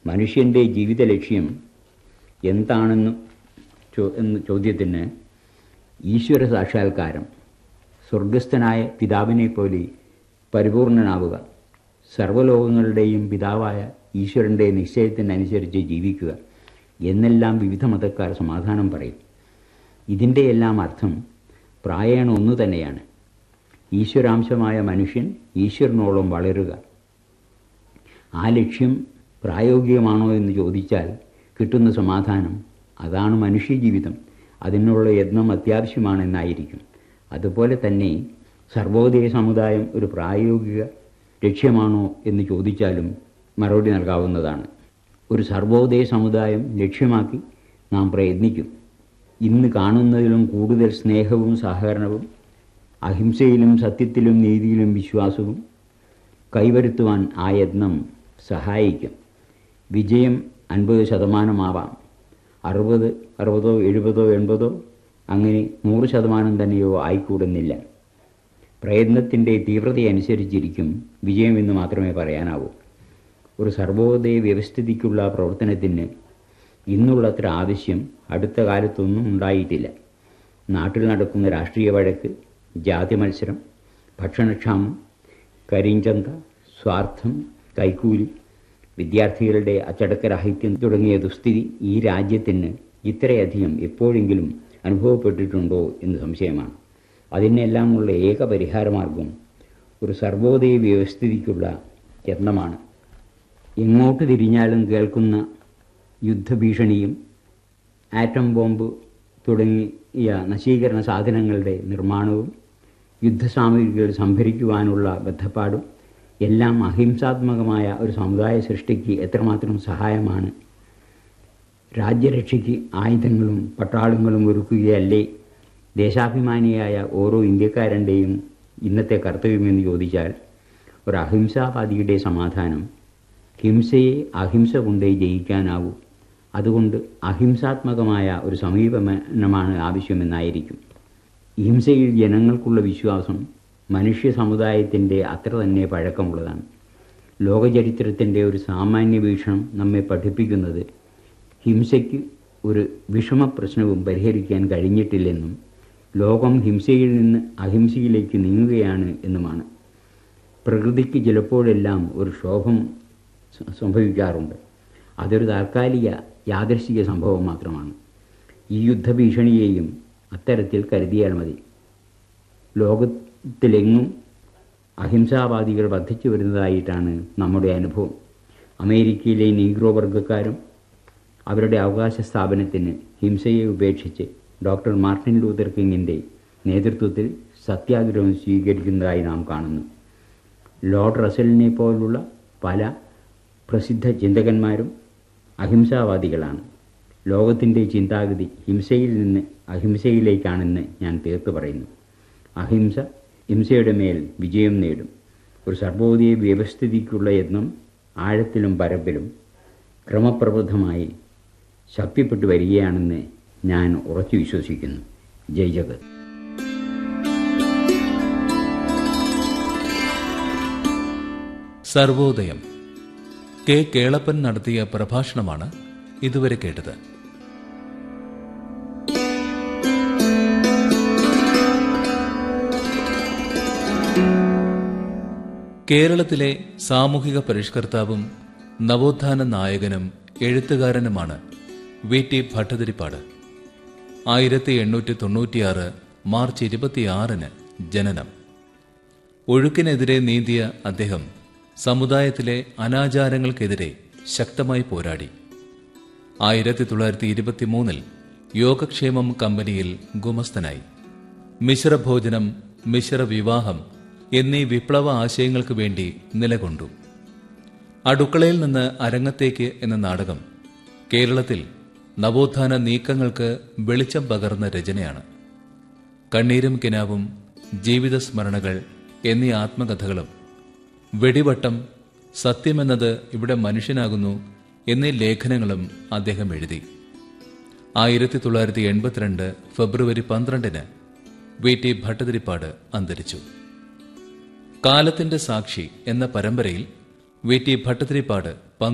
മനുഷ്യൻ്റെ ജീവിത ലക്ഷ്യം എന്താണെന്ന് ചോ എന്ന ചോദ്യത്തിന് ഈശ്വര സാക്ഷാത്കാരം സ്വർഗസ്ഥനായ പിതാവിനെ പോലെ പരിപൂർണനാവുക സർവ്വലോകങ്ങളുടെയും പിതാവായ ഈശ്വരൻ്റെ നിശ്ചയത്തിനനുസരിച്ച് ജീവിക്കുക എന്നെല്ലാം വിവിധ മതക്കാർ സമാധാനം പറയും ഇതിൻ്റെ എല്ലാം അർത്ഥം പ്രായേണ ഒന്നു തന്നെയാണ് ഈശ്വരാംശമായ മനുഷ്യൻ ഈശ്വരനോളം വളരുക ആ ലക്ഷ്യം പ്രായോഗികമാണോ എന്ന് ചോദിച്ചാൽ കിട്ടുന്ന സമാധാനം അതാണ് മനുഷ്യജീവിതം അതിനുള്ള യത്നം അത്യാവശ്യമാണെന്നായിരിക്കും അതുപോലെ തന്നെ സർവോദയ സമുദായം ഒരു പ്രായോഗിക ലക്ഷ്യമാണോ എന്ന് ചോദിച്ചാലും മറുപടി നൽകാവുന്നതാണ് ഒരു സർവോദയ സമുദായം ലക്ഷ്യമാക്കി നാം പ്രയത്നിക്കും ഇന്ന് കാണുന്നതിലും കൂടുതൽ സ്നേഹവും സഹകരണവും അഹിംസയിലും സത്യത്തിലും നീതിയിലും വിശ്വാസവും കൈവരുത്തുവാൻ ആ യത്നം സഹായിക്കും വിജയം അൻപത് ശതമാനമാവാം അറുപത് അറുപതോ എഴുപതോ എൺപതോ അങ്ങനെ നൂറ് ശതമാനം തന്നെയോ ആയിക്കൂടുന്നില്ല പ്രയത്നത്തിൻ്റെ തീവ്രതയനുസരിച്ചിരിക്കും വിജയമെന്ന് മാത്രമേ പറയാനാവൂ ഒരു സർവോദയ വ്യവസ്ഥിതിക്കുള്ള പ്രവർത്തനത്തിന് ഇന്നുള്ളത്ര ആവശ്യം അടുത്ത കാലത്തൊന്നും ഉണ്ടായിട്ടില്ല നാട്ടിൽ നടക്കുന്ന രാഷ്ട്രീയ വഴക്ക് ജാതി മത്സരം ഭക്ഷണക്ഷാമം കരിഞ്ചന്ത സ്വാർത്ഥം കൈക്കൂലി വിദ്യാർത്ഥികളുടെ അച്ചടക്കരാഹിത്യം തുടങ്ങിയ ദുസ്ഥിതി ഈ രാജ്യത്തിന് ഇത്രയധികം എപ്പോഴെങ്കിലും അനുഭവപ്പെട്ടിട്ടുണ്ടോ എന്ന് സംശയമാണ് അതിനെല്ലാമുള്ള ഏക പരിഹാരമാർഗം ഒരു സർവോദയ വ്യവസ്ഥിതിക്കുള്ള യത്നമാണ് എങ്ങോട്ട് തിരിഞ്ഞാലും കേൾക്കുന്ന യുദ്ധഭീഷണിയും ആറ്റം ബോംബ് തുടങ്ങിയ നശീകരണ സാധനങ്ങളുടെ നിർമ്മാണവും യുദ്ധസാമഗ്രികൾ സംഭരിക്കുവാനുള്ള ബദ്ധപ്പാടും എല്ലാം അഹിംസാത്മകമായ ഒരു സമുദായ സൃഷ്ടിക്ക് എത്രമാത്രം സഹായമാണ് രാജ്യരക്ഷയ്ക്ക് ആയുധങ്ങളും പട്ടാളങ്ങളും ഒരുക്കുകയല്ലേ ദേശാഭിമാനിയായ ഓരോ ഇന്ത്യക്കാരൻ്റെയും ഇന്നത്തെ കർത്തവ്യമെന്ന് ചോദിച്ചാൽ ഒരു അഹിംസാവാദിയുടെ സമാധാനം ഹിംസയെ അഹിംസ കൊണ്ടേ ജയിക്കാനാവൂ അതുകൊണ്ട് അഹിംസാത്മകമായ ഒരു സമീപനമാണ് ആവശ്യമെന്നായിരിക്കും ഹിംസയിൽ ജനങ്ങൾക്കുള്ള വിശ്വാസം മനുഷ്യ സമുദായത്തിൻ്റെ അത്ര തന്നെ പഴക്കമുള്ളതാണ് ലോകചരിത്രത്തിൻ്റെ ഒരു സാമാന്യ വീക്ഷണം നമ്മെ പഠിപ്പിക്കുന്നത് ഹിംസയ്ക്ക് ഒരു വിഷമ പ്രശ്നവും പരിഹരിക്കാൻ കഴിഞ്ഞിട്ടില്ലെന്നും ലോകം ഹിംസയിൽ നിന്ന് അഹിംസയിലേക്ക് നീങ്ങുകയാണ് എന്നുമാണ് പ്രകൃതിക്ക് ചിലപ്പോഴെല്ലാം ഒരു ക്ഷോഭം സ- സംഭവിക്കാറുണ്ട് അതൊരു താൽക്കാലിക യാദൃശിക സംഭവം മാത്രമാണ് ഈ യുദ്ധഭീഷണിയെയും അത്തരത്തിൽ കരുതിയാൽ മതി ലോകത്തിലെങ്ങും അഹിംസാവാദികൾ വർദ്ധിച്ചു വരുന്നതായിട്ടാണ് നമ്മുടെ അനുഭവം അമേരിക്കയിലെ നീഗ്രോ വർഗക്കാരും അവരുടെ അവകാശ സ്ഥാപനത്തിന് ഹിംസയെ ഉപേക്ഷിച്ച് ഡോക്ടർ മാർട്ടിൻ ലൂതർ കിങ്ങിൻ്റെ നേതൃത്വത്തിൽ സത്യാഗ്രഹം സ്വീകരിക്കുന്നതായി നാം കാണുന്നു ലോർഡ് റസലിനെ പോലുള്ള പല പ്രസിദ്ധ ചിന്തകന്മാരും അഹിംസാവാദികളാണ് ലോകത്തിൻ്റെ ചിന്താഗതി ഹിംസയിൽ നിന്ന് അഹിംസയിലേക്കാണെന്ന് ഞാൻ തീർത്ത് പറയുന്നു അഹിംസ ഹിംസയുടെ മേൽ വിജയം നേടും ഒരു സർവോദയ വ്യവസ്ഥിതിക്കുള്ള യത്നം ആഴത്തിലും പരപ്പിലും ക്രമപ്രബുദ്ധമായി ശക്തിപ്പെട്ടു വരികയാണെന്ന് ഞാൻ ഉറച്ചു വിശ്വസിക്കുന്നു ജയ് ജഗത് സർവോദയം കെ കേളപ്പൻ നടത്തിയ പ്രഭാഷണമാണ് ഇതുവരെ കേട്ടത് കേരളത്തിലെ സാമൂഹിക പരിഷ്കർത്താവും നവോത്ഥാന നായകനും എഴുത്തുകാരനുമാണ് വി ടി ഭട്ടതിരിപ്പാട് ആയിരത്തി എണ്ണൂറ്റി തൊണ്ണൂറ്റിയാറ് മാർച്ച് ഇരുപത്തിയാറിന് ജനനം ഒഴുക്കിനെതിരെ നീന്തിയ അദ്ദേഹം സമുദായത്തിലെ അനാചാരങ്ങൾക്കെതിരെ ശക്തമായി പോരാടി ആയിരത്തി തൊള്ളായിരത്തി ഇരുപത്തിമൂന്നിൽ യോഗക്ഷേമം കമ്പനിയിൽ ഗുമസ്തനായി മിശ്രഭോജനം മിശ്ര വിവാഹം എന്നീ വിപ്ലവ ആശയങ്ങൾക്ക് വേണ്ടി നിലകൊണ്ടു അടുക്കളയിൽ നിന്ന് അരങ്ങത്തേക്ക് എന്ന നാടകം കേരളത്തിൽ നവോത്ഥാന നീക്കങ്ങൾക്ക് വെളിച്ചം പകർന്ന രചനയാണ് കണ്ണീരും കിനാവും ജീവിത സ്മരണകൾ എന്നീ ആത്മകഥകളും വെടിവട്ടം സത്യമെന്നത് ഇവിടെ മനുഷ്യനാകുന്നു എന്നീ ലേഖനങ്ങളും അദ്ദേഹം എഴുതി ആയിരത്തി തൊള്ളായിരത്തി എൺപത്തിരണ്ട് ഫെബ്രുവരി പന്ത്രണ്ടിന് വി ടി ഭട്ടതിരിപ്പാട് അന്തരിച്ചു കാലത്തിന്റെ സാക്ഷി എന്ന പരമ്പരയിൽ വി ടി ഭട്ടതിരിപ്പാട്